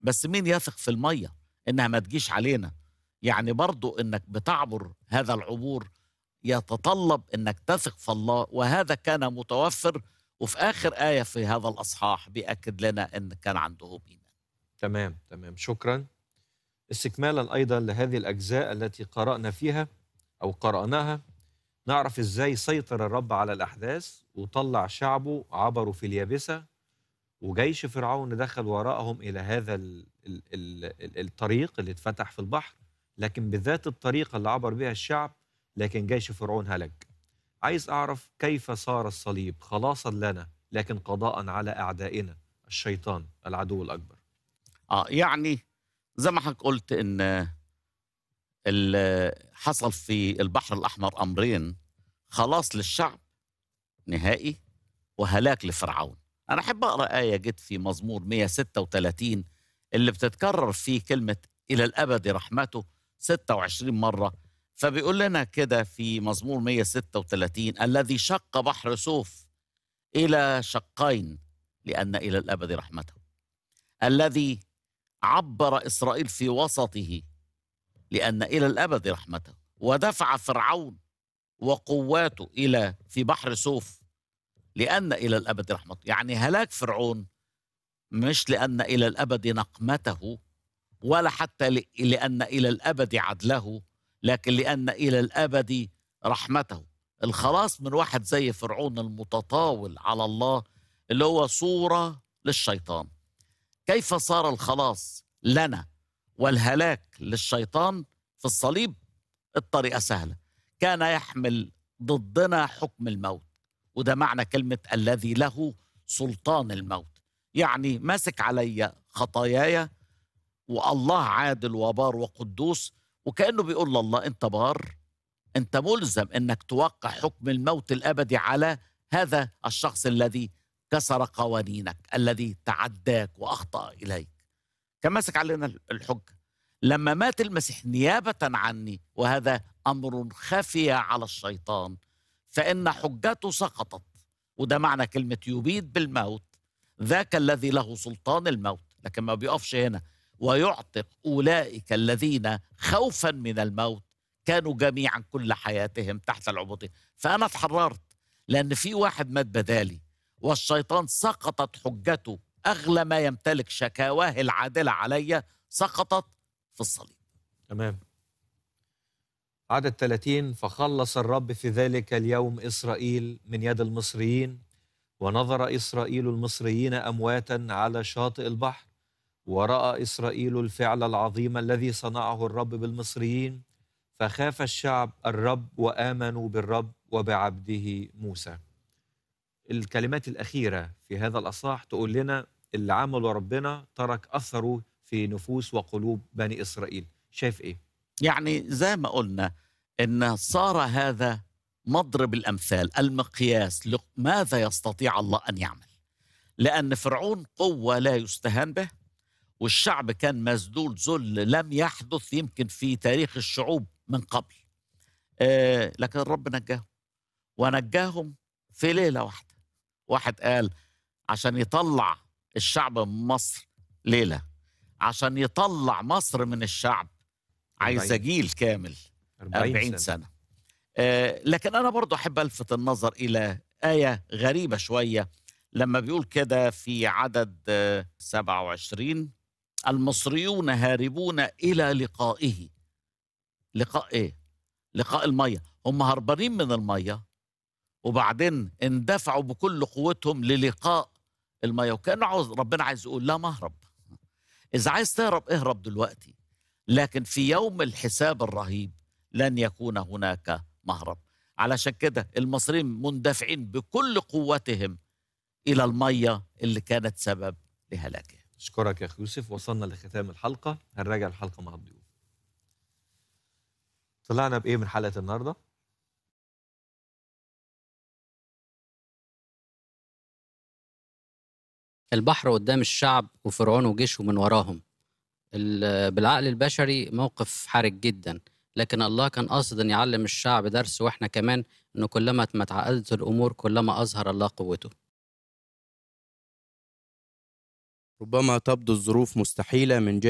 بس مين يثق في الميه انها ما تجيش علينا يعني برضو انك بتعبر هذا العبور يتطلب انك تثق في الله وهذا كان متوفر وفي اخر ايه في هذا الاصحاح بياكد لنا ان كان عندهم ايمان تمام تمام شكرا استكمالا ايضا لهذه الاجزاء التي قرانا فيها او قراناها نعرف ازاي سيطر الرب على الاحداث وطلع شعبه عبروا في اليابسه وجيش فرعون دخل وراءهم الى هذا ال ال ال الطريق اللي اتفتح في البحر لكن بذات الطريقه اللي عبر بها الشعب لكن جيش فرعون هلك عايز اعرف كيف صار الصليب خلاصا لنا لكن قضاء على اعدائنا الشيطان العدو الاكبر اه يعني زي ما حضرتك قلت ان اللي حصل في البحر الاحمر امرين خلاص للشعب نهائي وهلاك لفرعون انا احب اقرا ايه جت في مزمور 136 اللي بتتكرر فيه كلمه الى الابد رحمته 26 مره فبيقول لنا كده في مزمور 136 الذي شق بحر سوف الى شقين لان الى الابد رحمته الذي عبر اسرائيل في وسطه لان الى الابد رحمته ودفع فرعون وقواته الى في بحر سوف لان الى الابد رحمته يعني هلاك فرعون مش لان الى الابد نقمته ولا حتى لان الى الابد عدله لكن لان الى الابد رحمته الخلاص من واحد زي فرعون المتطاول على الله اللي هو صوره للشيطان كيف صار الخلاص لنا والهلاك للشيطان في الصليب الطريقه سهله كان يحمل ضدنا حكم الموت وده معنى كلمه الذي له سلطان الموت يعني ماسك علي خطاياي والله عادل وبار وقدوس وكانه بيقول لله انت بار انت ملزم انك توقع حكم الموت الابدي على هذا الشخص الذي كسر قوانينك الذي تعداك واخطا اليك كان ماسك علينا الحجه لما مات المسيح نيابه عني وهذا امر خفي على الشيطان فان حجته سقطت وده معنى كلمه يبيد بالموت ذاك الذي له سلطان الموت لكن ما بيقفش هنا ويعتق اولئك الذين خوفا من الموت كانوا جميعا كل حياتهم تحت العبوديه فانا اتحررت لان في واحد مات بدالي والشيطان سقطت حجته اغلى ما يمتلك شكاواه العادله علي سقطت في الصليب تمام عدد 30 فخلص الرب في ذلك اليوم إسرائيل من يد المصريين ونظر إسرائيل المصريين أمواتا على شاطئ البحر ورأى إسرائيل الفعل العظيم الذي صنعه الرب بالمصريين فخاف الشعب الرب وآمنوا بالرب وبعبده موسى الكلمات الأخيرة في هذا الأصحاح تقول لنا اللي عمله ربنا ترك أثره في نفوس وقلوب بني إسرائيل شايف إيه؟ يعني زي ما قلنا ان صار هذا مضرب الامثال المقياس ماذا يستطيع الله ان يعمل لان فرعون قوه لا يستهان به والشعب كان مسدود ذل لم يحدث يمكن في تاريخ الشعوب من قبل آه لكن الرب نجاهم ونجاهم في ليله واحده واحد قال عشان يطلع الشعب من مصر ليله عشان يطلع مصر من الشعب عايز جيل كامل 40 سنة, سنة. آه لكن أنا برضو أحب ألفت النظر إلى آية غريبة شوية لما بيقول كده في عدد آه 27 المصريون هاربون إلى لقائه لقاء إيه؟ لقاء المية هم هربانين من المية وبعدين اندفعوا بكل قوتهم للقاء المية وكأنه عاوز ربنا عايز يقول لا مهرب إذا عايز تهرب اهرب دلوقتي لكن في يوم الحساب الرهيب لن يكون هناك مهرب علشان كده المصريين مندفعين بكل قوتهم الى الميه اللي كانت سبب لهلاكهم اشكرك يا اخي يوسف وصلنا لختام الحلقه هنراجع الحلقه مع الضيوف طلعنا بايه من حلقه النهارده البحر قدام الشعب وفرعون وجيشه من وراهم بالعقل البشري موقف حرج جدا لكن الله كان قاصد ان يعلم الشعب درس واحنا كمان انه كلما ما تعقدت الامور كلما اظهر الله قوته ربما تبدو الظروف مستحيلة من